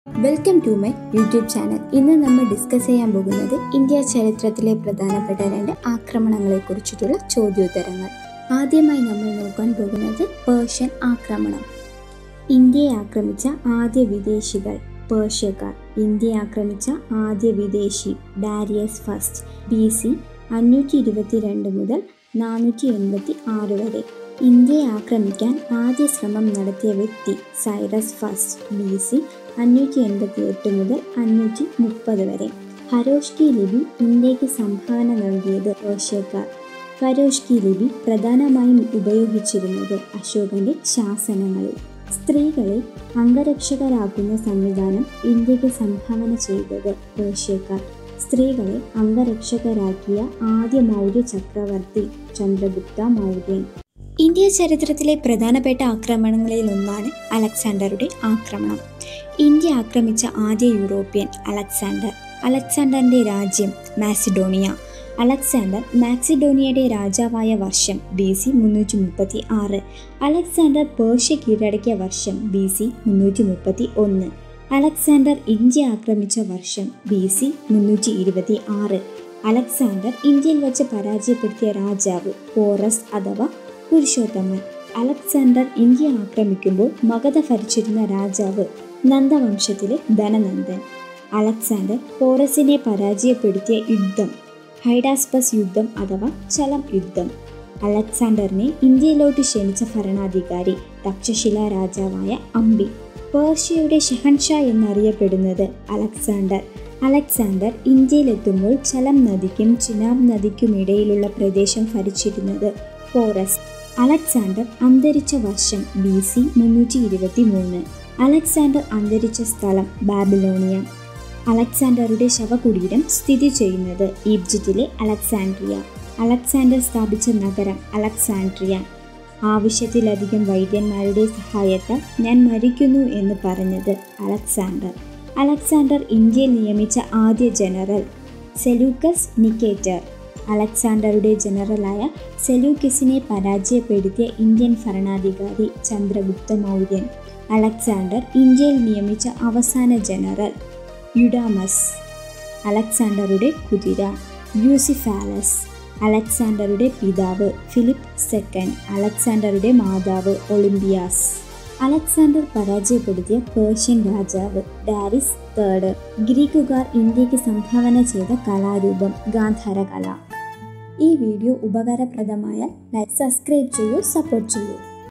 welcome to my YouTube channel ഇന്ന് നമ്മൾ discuss ചെയ്യാൻ പോകുന്നത് ഇന്ത്യ ചരിത്രത്തിലെ പ്രധാനപ്പെട്ട രണ്ട് ആക്രമണങ്ങളെ കുറിച്ചിട്ടുള്ള ചോദ്യോത്തരങ്ങൾ ആദ്യമായി നമ്മൾ നോക്കാൻ പോകുന്നത് പേർഷ്യൻ ആക്രമണം ഇന്ത്യയെ ആക്രമിച്ച ആദ്യ വിദേശികൾ പേർഷ്യക്കാർ ഇന്ത്യയെ ആക്രമിച്ച ആദ്യ വിദേശി ഡാരിയസ് ഫസ്റ്റ് ബി സി അഞ്ഞൂറ്റി ഇരുപത്തിരണ്ട് മുതൽ നാനൂറ്റി എൺപത്തി ആറ് വരെ ഇന്ത്യയെ ആക്രമിക്കാൻ ആദ്യ ശ്രമം നടത്തിയ വ്യക്തി സൈറസ് ഫസ്റ്റ് ബി സി അഞ്ഞൂറ്റി എൺപത്തി എട്ട് മുതൽ അഞ്ഞൂറ്റി മുപ്പത് വരെ ഹരോഷ്കി ലിപി ഇന്ത്യക്ക് സംഭാവന നൽകിയത് പേർഷ്യക്കാർ ഫരോഷ്കി ലിപി പ്രധാനമായും ഉപയോഗിച്ചിരുന്നത് അശോകന്റെ ശാസനങ്ങളിൽ സ്ത്രീകളെ അംഗരക്ഷകരാക്കുന്ന സംവിധാനം ഇന്ത്യക്ക് സംഭാവന ചെയ്തത് പേർഷ്യക്കാർ സ്ത്രീകളെ അംഗരക്ഷകരാക്കിയ ആദ്യ മൗര്യ ചക്രവർത്തി ചന്ദ്രഗുപ്ത മൗര്യൻ ഇന്ത്യ ചരിത്രത്തിലെ പ്രധാനപ്പെട്ട ആക്രമണങ്ങളിൽ ഒന്നാണ് അലക്സാണ്ടറുടെ ആക്രമണം ഇന്ത്യ ആക്രമിച്ച ആദ്യ യൂറോപ്യൻ അലക്സാണ്ടർ അലക്സാണ്ടറിന്റെ രാജ്യം മാസിഡോണിയ അലക്സാണ്ടർ മാക്സിഡോണിയയുടെ രാജാവായ വർഷം ബി സി മുന്നൂറ്റി മുപ്പത്തി ആറ് അലക്സാണ്ടർ പേർഷ്യ കീഴടക്കിയ വർഷം ബി സി മുന്നൂറ്റി മുപ്പത്തി ഒന്ന് അലക്സാണ്ടർ ഇന്ത്യ ആക്രമിച്ച വർഷം ബി സി മുന്നൂറ്റി ഇരുപത്തി ആറ് അലക്സാണ്ടർ ഇന്ത്യയിൽ വെച്ച് പരാജയപ്പെടുത്തിയ രാജാവ് പോറസ് അഥവാ പുരുഷോത്തമൻ അലക്സാണ്ടർ ഇന്ത്യ ആക്രമിക്കുമ്പോൾ മഗധ ഭരിച്ചിരുന്ന രാജാവ് നന്ദവംശത്തിലെ ധനനന്ദൻ അലക്സാണ്ടർ പോറസിനെ പരാജയപ്പെടുത്തിയ യുദ്ധം ഹൈഡാസ്പസ് യുദ്ധം അഥവാ ചലം യുദ്ധം അലക്സാണ്ടറിനെ ഇന്ത്യയിലോട്ട് ക്ഷണിച്ച ഭരണാധികാരി തക്ഷശില രാജാവായ അംബി പേർഷ്യയുടെ ഷെഹൻഷാ എന്നറിയപ്പെടുന്നത് അലക്സാണ്ടർ അലക്സാണ്ടർ ഇന്ത്യയിലെത്തുമ്പോൾ ചലം നദിക്കും ചിനാബ് നദിക്കുമിടയിലുള്ള പ്രദേശം ഭരിച്ചിരുന്നത് പോറസ് അലക്സാണ്ടർ അന്തരിച്ച വർഷം ബി സി മുന്നൂറ്റി ഇരുപത്തി മൂന്ന് അലക്സാണ്ടർ അന്തരിച്ച സ്ഥലം ബാബിലോണിയ അലക്സാണ്ടറുടെ ശവകുടീരം സ്ഥിതി ചെയ്യുന്നത് ഈജിപ്തിലെ അലക്സാൻഡ്രിയ അലക്സാണ്ടർ സ്ഥാപിച്ച നഗരം അലക്സാൻഡ്രിയ ആവശ്യത്തിലധികം വൈദ്യന്മാരുടെ സഹായത്താൽ ഞാൻ മരിക്കുന്നു എന്ന് പറഞ്ഞത് അലക്സാണ്ടർ അലക്സാണ്ടർ ഇന്ത്യയിൽ നിയമിച്ച ആദ്യ ജനറൽ സെലൂക്കസ് നിക്കേറ്റർ അലക്സാണ്ടറുടെ ജനറലായ സെലൂക്കസിനെ പരാജയപ്പെടുത്തിയ ഇന്ത്യൻ ഭരണാധികാരി ചന്ദ്രഗുപ്ത മൗര്യൻ അലക്സാണ്ടർ ഇന്ത്യയിൽ നിയമിച്ച അവസാന ജനറൽ യുഡാമസ് അലക്സാണ്ടറുടെ കുതിര യൂസിഫാലസ് അലക്സാണ്ടറുടെ പിതാവ് ഫിലിപ്പ് സെക്കൻഡ് അലക്സാണ്ടറുടെ മാതാവ് ഒളിമ്പിയാസ് അലക്സാണ്ടർ പരാജയപ്പെടുത്തിയ പേർഷ്യൻ രാജാവ് ഡാരിസ് തേർഡ് ഗ്രീക്കുകാർ ഇന്ത്യക്ക് സംഭാവന ചെയ്ത കലാരൂപം ഗാന്ധാര കല ഈ വീഡിയോ ഉപകാരപ്രദമായാൽ ലൈക്ക് സബ്സ്ക്രൈബ് ചെയ്യൂ സപ്പോർട്ട് ചെയ്യൂ